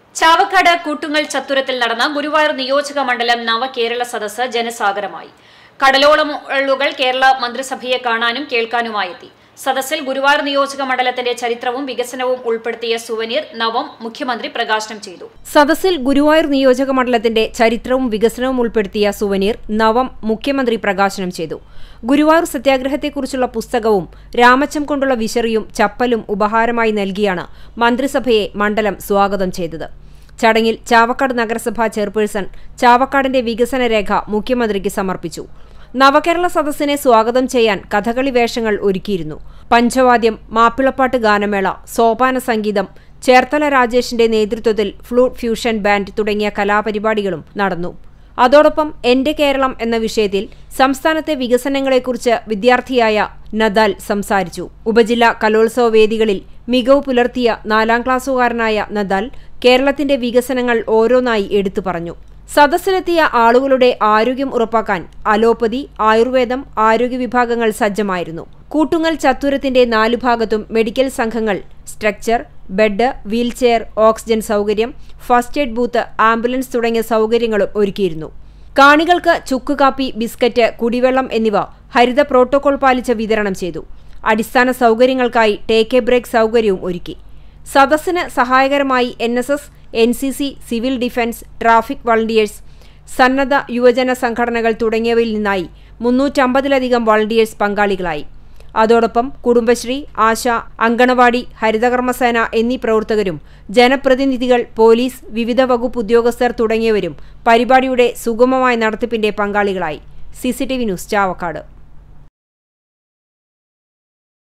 ചാവക്കാട് കൂട്ടുങ്ങൽ ചത്തുരത്തിൽ നടന്ന ഗുരുവായൂർ നിയോജക മണ്ഡലം നവകേരള സദസ്സ് ജനസാഗരമായി കടലോളം ആളുകൾ കേരള മന്ത്രിസഭയെ കാണാനും കേൾക്കാനുമായി എത്തി സദസ്സിൽ ഗുരുവായൂർ നിയോജക മണ്ഡലത്തിന്റെ ചരിത്രവും വികസനവും ഉൾപ്പെടുത്തിയ സുവനീർ നവം മുഖ്യമന്ത്രി പ്രകാശനം ചെയ്തു സദസ്സിൽ ഗുരുവായൂർ നിയോജക മണ്ഡലത്തിന്റെ ചരിത്രവും വികസനവും ഉൾപ്പെടുത്തിയ സുവനീർ നവം മുഖ്യമന്ത്രി പ്രകാശനം ചെയ്തു ഗുരുവായൂർ സത്യാഗ്രഹത്തെക്കുറിച്ചുള്ള പുസ്തകവും രാമച്ചം കൊണ്ടുള്ള വിശറിയും ചപ്പലും ഉപഹാരമായി നൽകിയാണ് മന്ത്രിസഭയെ മണ്ഡലം സ്വാഗതം ചെയ്തത് ചടങ്ങിൽ ചാവക്കാട് നഗരസഭാ ചെയർപേഴ്സൺ ചാവക്കാടിന്റെ വികസന രേഖ മുഖ്യമന്ത്രിക്ക് സമർപ്പിച്ചു നവകേരള സദസ്സിനെ സ്വാഗതം ചെയ്യാൻ കഥകളി വേഷങ്ങൾ ഒരുക്കിയിരുന്നു പഞ്ചവാദ്യം മാപ്പിളപ്പാട്ട് ഗാനമേള സോപാന സംഗീതം ചേർത്തല രാജേഷിന്റെ നേതൃത്വത്തിൽ ഫ്ലൂട്ട് ഫ്യൂഷൻ ബാൻഡ് തുടങ്ങിയ കലാപരിപാടികളും നടന്നു അതോടൊപ്പം എന്റെ കേരളം എന്ന വിഷയത്തിൽ സംസ്ഥാനത്തെ വികസനങ്ങളെക്കുറിച്ച് വിദ്യാർത്ഥിയായ നദാൽ സംസാരിച്ചു ഉപജില്ലാ കലോത്സവ വേദികളിൽ മികവ് പുലർത്തിയ നാലാം ക്ലാസ്സുകാരനായ നദാൽ കേരളത്തിന്റെ വികസനങ്ങൾ ഓരോന്നായി എടുത്തു പറഞ്ഞു സദസ്സിലെത്തിയ ആളുകളുടെ ആരോഗ്യം ഉറപ്പാക്കാൻ അലോപ്പതി ആയുർവേദം ആരോഗ്യ വിഭാഗങ്ങൾ സജ്ജമായിരുന്നു കൂട്ടുങ്ങൽ ചത്തുരത്തിന്റെ നാലു ഭാഗത്തും മെഡിക്കൽ സംഘങ്ങൾ സ്ട്രക്ചർ ബെഡ് വീൽചെയർ ഓക്സിജൻ സൗകര്യം ഫസ്റ്റ് എയ്ഡ് ബൂത്ത് ആംബുലൻസ് തുടങ്ങിയ സൗകര്യങ്ങളും ഒരുക്കിയിരുന്നു കാണികൾക്ക് ചുക്കുകാപ്പി ബിസ്ക്കറ്റ് കുടിവെള്ളം എന്നിവ ഹരിത പ്രോട്ടോകോൾ പാലിച്ച് വിതരണം ചെയ്തു അടിസ്ഥാന സൗകര്യങ്ങൾക്കായി ടേക്ക് എ ബ്രേക്ക് സൗകര്യവും ഒരുക്കി സദസ്സിന് സഹായകരമായി N S S N C C civil defence traffic volunteers സന്നദ്ധ യുവജന സംഘടനകൾ തുടങ്ങിയവയിൽ നിന്നായി മുന്നൂറ്റമ്പതിലധികം വളണ്ടിയേഴ്സ് പങ്കാളികളായി അതോടൊപ്പം കുടുംബശ്രീ ആശ അങ്കണവാടി ഹരിതകർമ്മസേന എന്നീ പ്രവർത്തകരും ജനപ്രതിനിധികൾ പോലീസ് വിവിധ വകുപ്പ് ഉദ്യോഗസ്ഥർ തുടങ്ങിയവരും പരിപാടിയുടെ സുഗമമായ നടത്തിപ്പിന്റെ പങ്കാളികളായി സിസിടിവി ന്യൂസ് ചാവക്കാട്